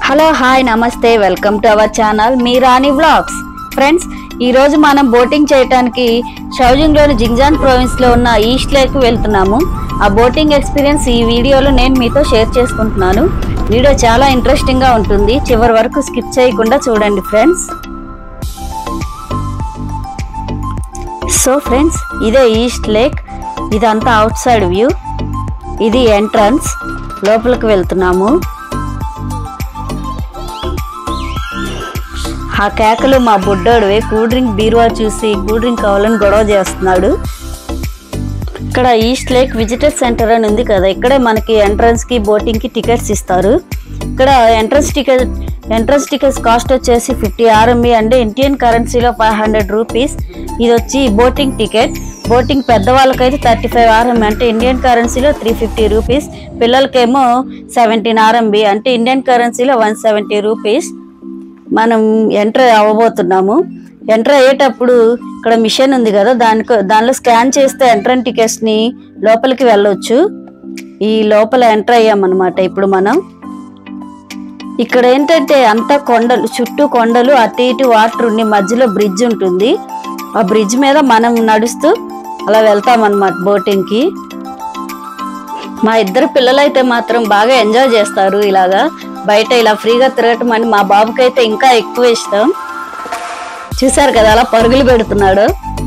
hello hi నమస్తే welcome to our channel మీ Rani vlogs friends ఈ రోజు మనం బోటింగ్ చేయడానికి షౌజింగ్లోని జింగ్జాన్ ప్రావిన్స్ లో ఉన్న ఈస్ట్ లేక్ వెళ్తున్నాము ఆ బోటింగ్ ఎక్స్పీరియన్స్ ఈ వీడియోలో నేను మీతో షేర్ చేసుకుంటున్నాను వీడియో చాలా ఇంట్రెస్టింగ్ గా ఉంటుంది చివరి వరకు స్కిప్ చేయకుండా చూడండి ఫ్రెండ్స్ సో ఫ్రెండ్స్ ఇదే ఈస్ట్ లేక్ ఇదంతా అవుట్ సైడ్ వ్యూ ఇది ఎంట్రన్స్ లోపలికి వెళ్తున్నాము ఆ కేకలు మా బుడ్డోడివే కూల్ డ్రింక్ బీరువా చూసి కూల్ డ్రింక్ కావాలని గొడవ చేస్తున్నాడు ఇక్కడ ఈస్ట్ లేక్ విజిటర్ సెంటర్ అని ఉంది కదా ఇక్కడే మనకి ఎంట్రన్స్ కి బోటింగ్ కి టికెట్స్ ఇస్తారు ఇక్కడ entrance ticket entrance tickets cost వచ్చేసి ఫిఫ్టీ ఆర్ఎంబి అంటే ఇండియన్ కరెన్సీలో ఫైవ్ హండ్రెడ్ రూపీస్ ఇది వచ్చి బోటింగ్ టికెట్ బోటింగ్ పెద్దవాళ్ళకైతే థర్టీ ఫైవ్ ఆర్ఎంబి అంటే ఇండియన్ కరెన్సీలో త్రీ ఫిఫ్టీ రూపీస్ పిల్లలకేమో సెవెంటీన్ ఆర్ఎంబి అంటే ఇండియన్ కరెన్సీలో వన్ సెవెంటీ రూపీస్ మనం ఎంటర్ అవ్వబోతున్నాము ఎంటర్ అయ్యేటప్పుడు ఇక్కడ మిషన్ ఉంది కదా దానికో దానిలో స్కాన్ చేస్తే ఎంట్రన్ టికెట్స్ ని లోపలికి వెళ్ళొచ్చు ఈ లోపల ఎంటర్ అయ్యామన్నమాట ఇప్పుడు మనం ఇక్కడ ఏంటంటే అంతా కొండలు చుట్టూ కొండలు అటు ఇటు వాటర్ ఉండి మధ్యలో బ్రిడ్జ్ ఉంటుంది ఆ బ్రిడ్జ్ మీద మనం నడుస్తూ అలా వెళ్తామన్నమాట బోటింగ్ కి మా ఇద్దరు పిల్లలైతే మాత్రం బాగా ఎంజాయ్ చేస్తారు ఇలాగా బయట ఇలా ఫ్రీగా తిరగటం అని మా బాబుకైతే ఇంకా ఎక్కువ ఇష్టం చూసారు కదా అలా పరుగులు పెడుతున్నాడు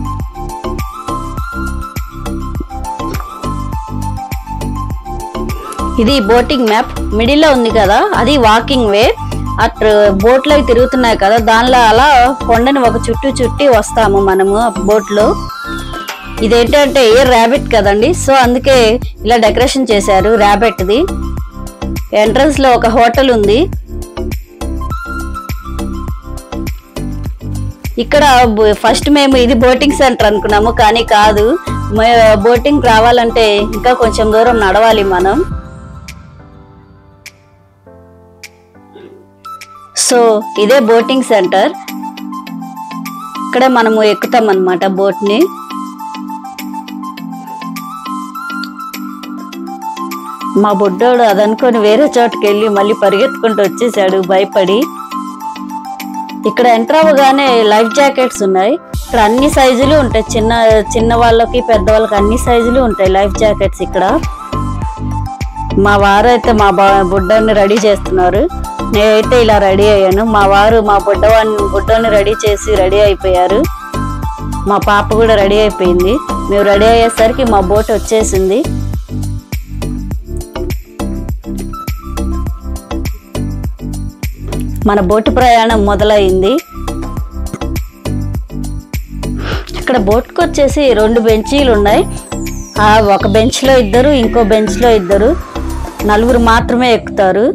ఇది బోటింగ్ మ్యాప్ మిడిల్ లో ఉంది కదా అది వాకింగ్ వే అటు బోట్లో తిరుగుతున్నాయి కదా దానిలో అలా కొండని ఒక చుట్టూ చుట్టి వస్తాము మనము బోట్ లో ఇదేంటంటే ఏ ర్యాబిట్ కదండి సో అందుకే ఇలా డెకరేషన్ చేశారు ర్యాబిట్ ది ఎంట్రన్స్ లో ఒక హోటల్ ఉంది ఇక్కడ ఫస్ట్ మేము ఇది బోటింగ్ సెంటర్ అనుకున్నాము కానీ కాదు బోటింగ్ రావాలంటే ఇంకా కొంచెం దూరం నడవాలి మనం సో ఇదే బోటింగ్ సెంటర్ ఇక్కడ మనము ఎక్కుతాం అనమాట బోట్ ని మా బుడ్డోడు అదనుకొని వేరే చోటుకి వెళ్ళి మళ్ళీ పరిగెత్తుకుంటూ వచ్చేసాడు భయపడి ఇక్కడ ఎంటర్ అవ్వగానే లైఫ్ జాకెట్స్ ఉన్నాయి ఇక్కడ అన్ని సైజులు ఉంటాయి చిన్న చిన్న వాళ్ళకి పెద్ద వాళ్ళకి అన్ని సైజులు ఉంటాయి లైఫ్ జాకెట్స్ ఇక్కడ మా వారు అయితే మా బా బుడ్డని రెడీ చేస్తున్నారు నేనైతే ఇలా రెడీ అయ్యాను మా వారు మా బుడ్డవాడిని బుడ్డని రెడీ చేసి రెడీ అయిపోయారు మా పాప కూడా రెడీ అయిపోయింది మేము రెడీ అయ్యేసరికి మా బోట్ వచ్చేసింది మన బోటు ప్రయాణం మొదలైంది ఇక్కడ బోట్కి వచ్చేసి రెండు బెంచీలు ఉన్నాయి ఆ ఒక బెంచ్ లో ఇద్దరు ఇంకో బెంచ్ లో ఇద్దరు నలుగురు మాత్రమే ఎక్కుతారు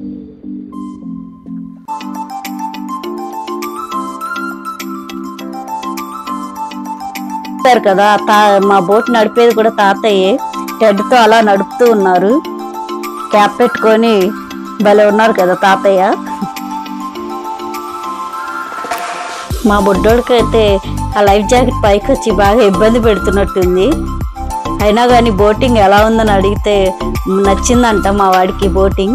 చెప్పారు కదా తా మా బోట్ నడిపేది కూడా తాతయ్యే టెడ్ తో అలా నడుపుతూ ఉన్నారు క్యాప్ పెట్టుకొని భలే ఉన్నారు కదా తాతయ్య మా బుడ్డోడికి అయితే ఆ లైఫ్ జాకెట్ పైకి వచ్చి బాగా ఇబ్బంది పెడుతున్నట్టుంది అయినా కానీ బోటింగ్ ఎలా ఉందని అడిగితే నచ్చిందంట మా వాడికి బోటింగ్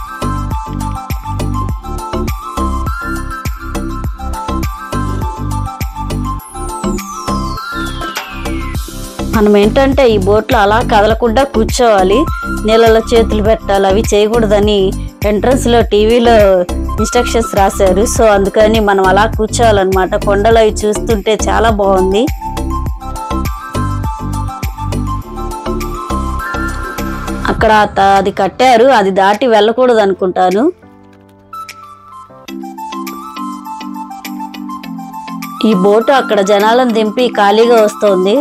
మనం ఏంటంటే ఈ బోట్లో అలా కదలకుండా కూర్చోవాలి నీళ్ళలో చేతులు పెట్టాలి అవి చేయకూడదని ఎంట్రన్స్ లో టీవీలో ఇన్స్ట్రక్షన్స్ రాశారు సో అందుకని మనం అలా కూర్చోవాలన్నమాట కొండలు అవి చూస్తుంటే చాలా బాగుంది అక్కడ త- అది కట్టారు అది దాటి వెళ్ళకూడదు అనుకుంటాను ఈ బోటు అక్కడ జనాలను దింపి ఖాళీగా వస్తోంది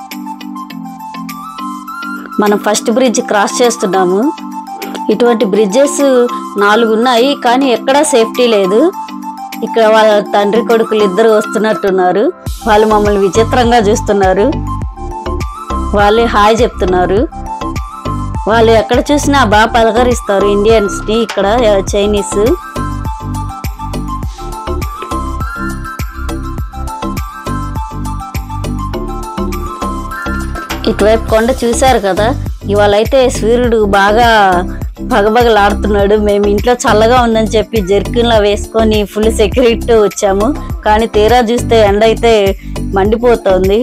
మనం ఫస్ట్ బ్రిడ్జ్ క్రాస్ చేస్తున్నాము ఇటువంటి బ్రిడ్జెస్ నాలుగు ఉన్నాయి కానీ ఎక్కడా సేఫ్టీ లేదు ఇక్కడ వాళ్ళ తండ్రి కొడుకులు ఇద్దరు వస్తున్నట్టున్నారు వాళ్ళు మమ్మల్ని విచిత్రంగా చూస్తున్నారు వాళ్ళు హాయ్ చెప్తున్నారు వాళ్ళు ఎక్కడ చూసినా బాగా పలకరిస్తారు ఇండియన్స్ ని ఇక్కడ చైనీస్ ఇటువైపు కొండ చూశారు కదా ఇవాళ అయితే సూర్యుడు బాగా పగబగలాడుతున్నాడు మేము ఇంట్లో చల్లగా ఉందని చెప్పి జర్కిన్లా వేసుకొని ఫుల్ సెక్యూరిటీ వచ్చాము కానీ తీరా చూస్తే ఎండ అయితే మండిపోతోంది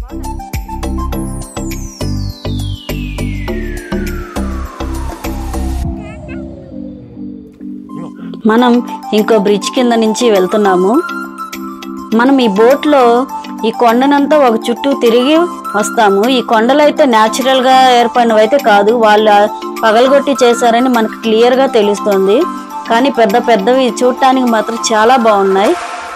మనం ఇంకో బ్రిడ్జ్ కింద నుంచి వెళ్తున్నాము మనం ఈ బోట్లో ఈ కొండనంతా ఒక చుట్టూ తిరిగి వస్తాము ఈ కొండలు అయితే న్యాచురల్ గా ఏర్పడినవి అయితే కాదు వాళ్ళు పగలగొట్టి చేశారని మనకు క్లియర్ గా తెలుస్తుంది కానీ పెద్ద పెద్దవి చూడటానికి మాత్రం చాలా బాగున్నాయి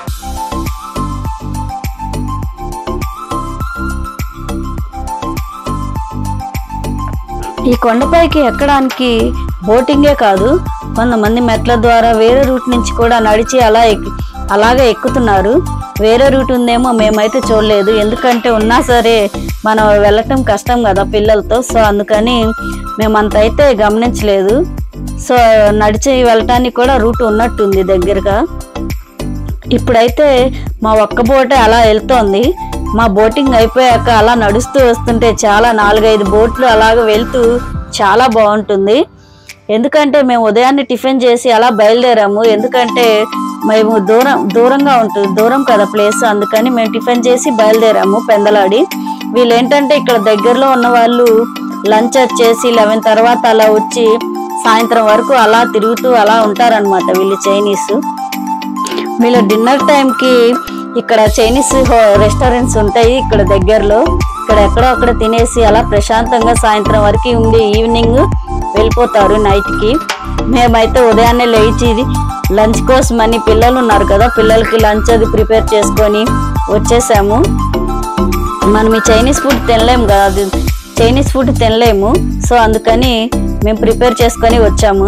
ఈ కొండపైకి ఎక్కడానికి బోటింగే కాదు కొంతమంది మెట్ల ద్వారా వేరే రూట్ నుంచి కూడా నడిచి అలా ఎక్కి అలాగే ఎక్కుతున్నారు వేరే రూట్ ఉందేమో మేమైతే చూడలేదు ఎందుకంటే ఉన్నా సరే మనం వెళ్ళటం కష్టం కదా పిల్లలతో సో అందుకని మేమంత అయితే గమనించలేదు సో నడిచి వెళ్ళటానికి కూడా రూట్ ఉన్నట్టుంది దగ్గరగా ఇప్పుడైతే మా ఒక్క బోటే అలా వెళ్తోంది మా బోటింగ్ అయిపోయాక అలా నడుస్తూ వస్తుంటే చాలా నాలుగైదు బోట్లు అలాగ వెళ్తూ చాలా బాగుంటుంది ఎందుకంటే మేము ఉదయాన్నే టిఫిన్ చేసి అలా బయలుదేరాము ఎందుకంటే మేము దూరం దూరంగా ఉంటుంది దూరం కదా ప్లేస్ అందుకని మేము టిఫిన్ చేసి బయలుదేరాము పెందలాడి వీళ్ళు ఏంటంటే ఇక్కడ దగ్గరలో ఉన్న వాళ్ళు లంచ్ వచ్చేసి లెవెన్ తర్వాత అలా వచ్చి సాయంత్రం వరకు అలా తిరుగుతూ అలా ఉంటారనమాట వీళ్ళు చైనీస్ వీళ్ళ డిన్నర్ టైంకి ఇక్కడ చైనీస్ రెస్టారెంట్స్ ఉంటాయి ఇక్కడ దగ్గరలో ఇక్కడ ఎక్కడో అక్కడ తినేసి అలా ప్రశాంతంగా సాయంత్రం వరకు ఉండి ఈవినింగ్ వెళ్ళిపోతారు నైట్కి మేమైతే ఉదయాన్నే లేచి లంచ్ కోసం అని పిల్లలు ఉన్నారు కదా పిల్లలకి లంచ్ అది ప్రిపేర్ చేసుకొని వచ్చేసాము మనం ఈ చైనీస్ ఫుడ్ తినలేము కదా అది చైనీస్ ఫుడ్ తినలేము సో అందుకని మేము ప్రిపేర్ చేసుకొని వచ్చాము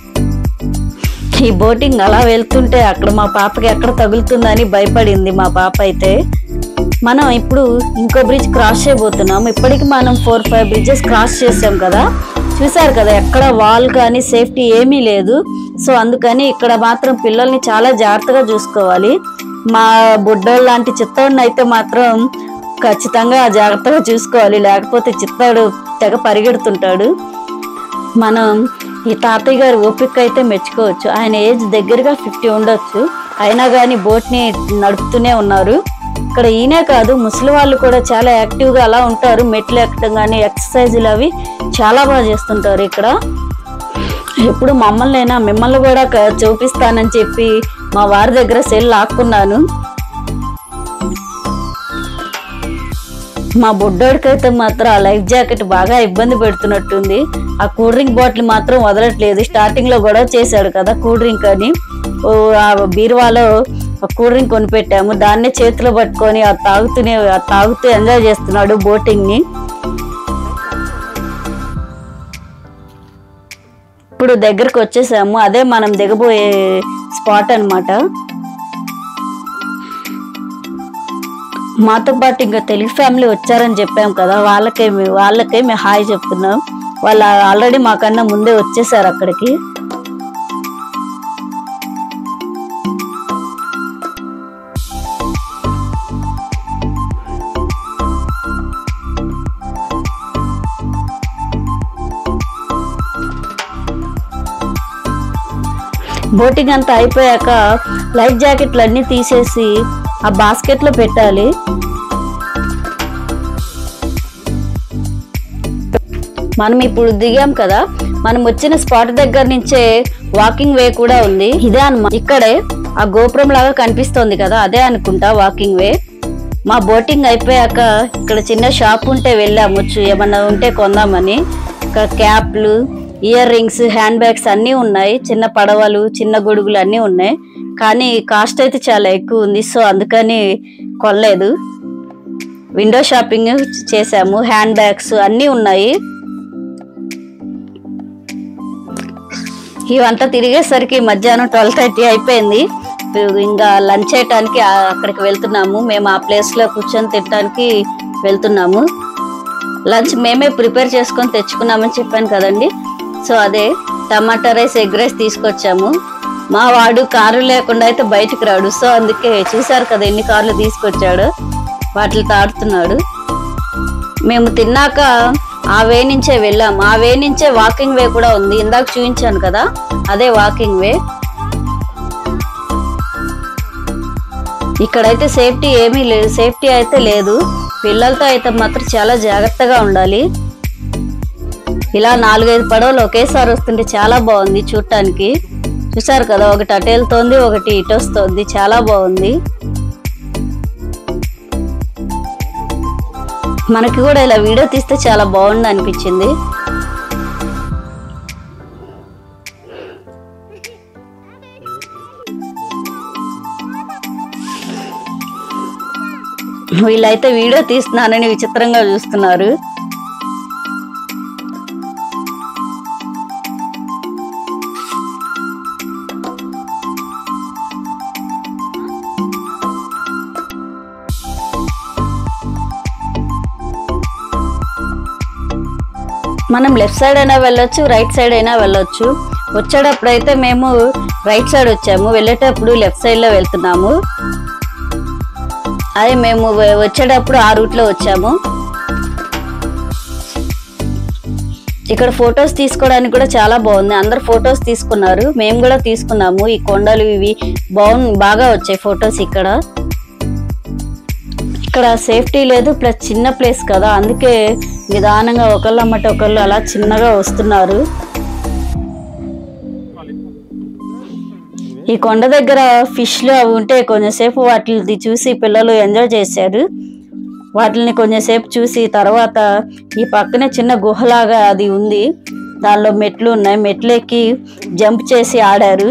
ఈ బోటింగ్ అలా వెళ్తుంటే అక్కడ మా పాపకి ఎక్కడ తగులుతుందని భయపడింది మా పాప అయితే మనం ఇప్పుడు ఇంకో బ్రిడ్జ్ క్రాస్ చేయబోతున్నాం ఇప్పటికి మనం ఫోర్ ఫైవ్ బ్రిడ్జెస్ క్రాస్ చేసాం కదా చూసారు కదా ఎక్కడ వాల్ కానీ సేఫ్టీ ఏమీ లేదు సో అందుకని ఇక్కడ మాత్రం పిల్లల్ని చాలా జాగ్రత్తగా చూసుకోవాలి మా బుడ్డోళ్ళు లాంటి చిత్తోడిని అయితే మాత్రం ఖచ్చితంగా జాగ్రత్తగా చూసుకోవాలి లేకపోతే చిత్తాడు తెగ పరిగెడుతుంటాడు మనం ఈ తాతయ్య గారి ఓపిక అయితే మెచ్చుకోవచ్చు ఆయన ఏజ్ దగ్గరగా ఫిఫ్టీ ఉండొచ్చు అయినా కానీ బోట్ని నడుపుతూనే ఉన్నారు ఇక్కడ ఈయనే కాదు ముసలి వాళ్ళు కూడా చాలా యాక్టివ్గా అలా ఉంటారు మెట్లు ఎక్కడం కానీ ఎక్సర్సైజులు అవి చాలా బాగా చేస్తుంటారు ఇక్కడ ఎప్పుడు మమ్మల్ని అయినా మిమ్మల్ని కూడా క- చూపిస్తానని చెప్పి మా వారి దగ్గర సెల్ లాక్కున్నాను మా బుడ్డోడికైతే మాత్రం ఆ లైఫ్ జాకెట్ బాగా ఇబ్బంది పెడుతున్నట్టుంది ఆ కూల్ డ్రింక్ బాటిల్ మాత్రం వదలట్లేదు స్టార్టింగ్ లో గొడవ చేశాడు కదా కూల్ డ్రింక్ అని ఓ ఆ బీరువాలో ఒక కూల్ డ్రింక్ కొనిపెట్టాము దాన్నే చేతిలో పట్టుకొని ఆ తాగుతూనే ఆ తాగుతూ ఎంజాయ్ చేస్తున్నాడు బోటింగ్ ని ఇప్పుడు దగ్గరకు వచ్చేసాము అదే మనం దిగబోయే స్పాట్ అన్నమాట మాతో పాటు ఇంకా తెలుగు ఫ్యామిలీ వచ్చారని చెప్పాం కదా వాళ్ళకే మే- వాళ్ళకే మేము హాయ్ చెప్తున్నాం వాళ్ళు ఆల్రెడీ మాకన్నా ముందే వచ్చేసారు అక్కడికి బోటింగ్ అంతా అయిపోయాక లైఫ్ జాకెట్లు అన్ని తీసేసి ఆ బాస్కెట్ లో పెట్టాలి మనం ఇప్పుడు దిగాం కదా మనం వచ్చిన స్పాట్ దగ్గర నుంచే వాకింగ్ వే కూడా ఉంది ఇదే అన్నమాట ఇక్కడే ఆ గోపురం లాగా కనిపిస్తోంది కదా అదే అనుకుంటా వాకింగ్ వే మా బోటింగ్ అయిపోయాక ఇక్కడ చిన్న షాప్ ఉంటే వెళ్ళాము చు- ఏమన్నా ఉంటే కొందామని ఇక్కడ క్యాప్లు ఇయర్ రింగ్స్ హ్యాండ్ బ్యాగ్స్ అన్నీ ఉన్నాయి చిన్న పడవలు చిన్న గొడుగులు అన్నీ ఉన్నాయి కానీ కాస్ట్ అయితే చాలా ఎక్కువ ఉంది సో అందుకని కొనలేదు విండో షాపింగ్ చేసాము హ్యాండ్ బ్యాగ్స్ అన్నీ ఉన్నాయి ఇవంతా తిరిగేసరికి మధ్యాహ్నం ట్వెల్వ్ థర్టీ అయిపోయింది ఇంకా లంచ్ చేయటానికి ఆ- అక్కడికి వెళ్తున్నాము మేము ఆ ప్లేస్ లో కూర్చొని తినడానికి వెళ్తున్నాము లంచ్ మేమే ప్రిపేర్ చేసుకొని తెచ్చుకున్నామని చెప్పాను కదండి సో అదే టమాటా రైస్ ఎగ్ రైస్ తీసుకొచ్చాము మా వాడు కారు లేకుండా అయితే బయటికి రాడు సో అందుకే చూసారు కదా ఎన్ని కార్లు తీసుకొచ్చాడు వాటిని తాడుతున్నాడు మేము తిన్నాక ఆ వే నుంచే వెళ్ళాము ఆ వే నుంచే వాకింగ్ వే కూడా ఉంది ఇందాక చూపించాను కదా అదే వాకింగ్ వే ఇక్కడైతే సేఫ్టీ ఏమీ లేదు సేఫ్టీ అయితే లేదు పిల్లలతో అయితే మాత్రం చాలా జాగ్రత్తగా ఉండాలి ఇలా నాలుగైదు పడవలు ఒకేసారి వస్తుంటే చాలా బాగుంది చూడటానికి చూసారు కదా ఒకటి అటు వెళ్తోంది ఒకటి ఇటు వస్తుంది చాలా బాగుంది మనకి కూడా ఇలా వీడియో తీస్తే చాలా బాగుంది అనిపించింది వీళ్ళైతే వీడియో తీస్తున్నానని విచిత్రంగా చూస్తున్నారు మనం లెఫ్ట్ సైడ్ అయినా వెళ్ళొచ్చు రైట్ సైడ్ అయినా వెళ్ళొచ్చు వచ్చేటప్పుడు అయితే మేము రైట్ సైడ్ వచ్చాము వెళ్ళేటప్పుడు లెఫ్ట్ సైడ్ లో వెళ్తున్నాము అదే మేము వె- వచ్చేటప్పుడు ఆ రూట్ లో వచ్చాము ఇక్కడ ఫొటోస్ తీసుకోవడానికి కూడా చాలా బాగుంది అందరు ఫొటోస్ తీసుకున్నారు మేము కూడా తీసుకున్నాము ఈ కొండలు ఇవి బాగు బాగా వచ్చాయి ఫొటోస్ ఇక్కడ ఇక్కడ సేఫ్టీ లేదు ప్లస్ చిన్న ప్లేస్ కదా అందుకే నిదానంగా ఒకళ్ళు అమ్మటి ఒకళ్ళు అలా చిన్నగా వస్తున్నారు ఈ కొండ దగ్గర ఫిష్లు అవి ఉంటే కొంచెంసేపు వాటిని చూసి పిల్లలు ఎంజాయ్ చేశారు వాటిని కొంచెంసేపు చూసి తర్వాత ఈ పక్కనే చిన్న గుహలాగా అది ఉంది దానిలో మెట్లు ఉన్నాయి మెట్లు ఎక్కి జంప్ చేసి ఆడారు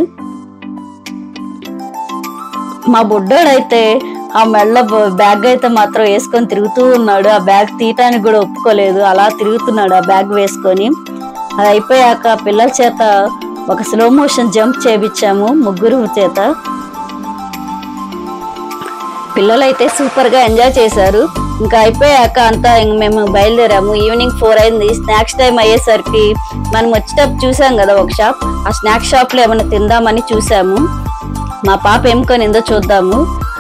మా బుడ్డోడైతే ఆ మెళ్ళ బ- బ్యాగ్ అయితే మాత్రం వేసుకొని తిరుగుతూ ఉన్నాడు ఆ బ్యాగ్ తీయటానికి కూడా ఒప్పుకోలేదు అలా తిరుగుతున్నాడు ఆ బ్యాగ్ వేసుకొని అది అయిపోయాక పిల్లల చేత ఒక స్లో మోషన్ జంప్ చేపించాము ముగ్గురు చేత పిల్లలు అయితే సూపర్ గా ఎంజాయ్ చేశారు ఇంకా అయిపోయాక అంతా ఇంక మేము బయలుదేరాము ఈవినింగ్ ఫోర్ అయింది స్నాక్స్ టైం అయ్యేసరికి మనం వచ్చేటప్పుడు చూసాం కదా ఒక షాప్ ఆ స్నాక్స్ షాప్ లో ఏమైనా తిందామని చూసాము మా పాప ఏం కొనిందో చూద్దాము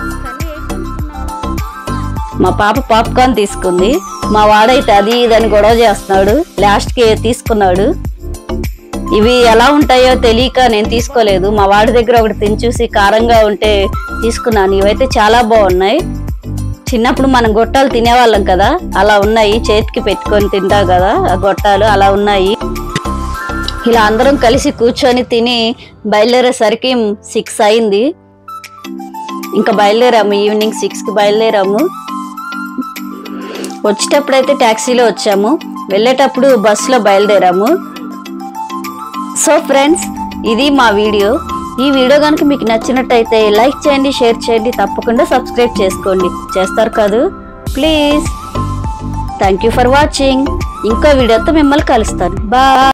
మా పాప పాప్కార్న్ తీసుకుంది మా వాడైతే అది ఇదని గొడవ చేస్తున్నాడు లాస్ట్ కి తీసుకున్నాడు ఇవి ఎలా ఉంటాయో తెలియక నేను తీసుకోలేదు మా వాడి దగ్గర ఒకటి తిని చూసి కారంగా ఉంటే తీసుకున్నాను ఇవైతే చాలా బాగున్నాయి చిన్నప్పుడు మనం గొట్టాలు తినేవాళ్ళం కదా అలా ఉన్నాయి చేతికి పెట్టుకొని తింటా కదా ఆ గొట్టాలు అలా ఉన్నాయి ఇలా అందరం కలిసి కూర్చొని తిని బయలుదేరేసరికి సిక్స్ అయింది ఇంకా బయలుదేరాము ఈవినింగ్ సిక్స్ కి బయలుదేరాము వచ్చేటప్పుడు అయితే ట్యాక్సీలో వచ్చాము వెళ్ళేటప్పుడు బస్సులో బయలుదేరాము సో ఫ్రెండ్స్ ఇది మా వీడియో ఈ వీడియో కనుక మీకు నచ్చినట్టయితే లైక్ చేయండి షేర్ చేయండి తప్పకుండా సబ్స్క్రైబ్ చేసుకోండి చేస్తారు కాదు please thank you for watching ఇంకో వీడియోతో మిమ్మల్ని కలుస్తాను బాయ్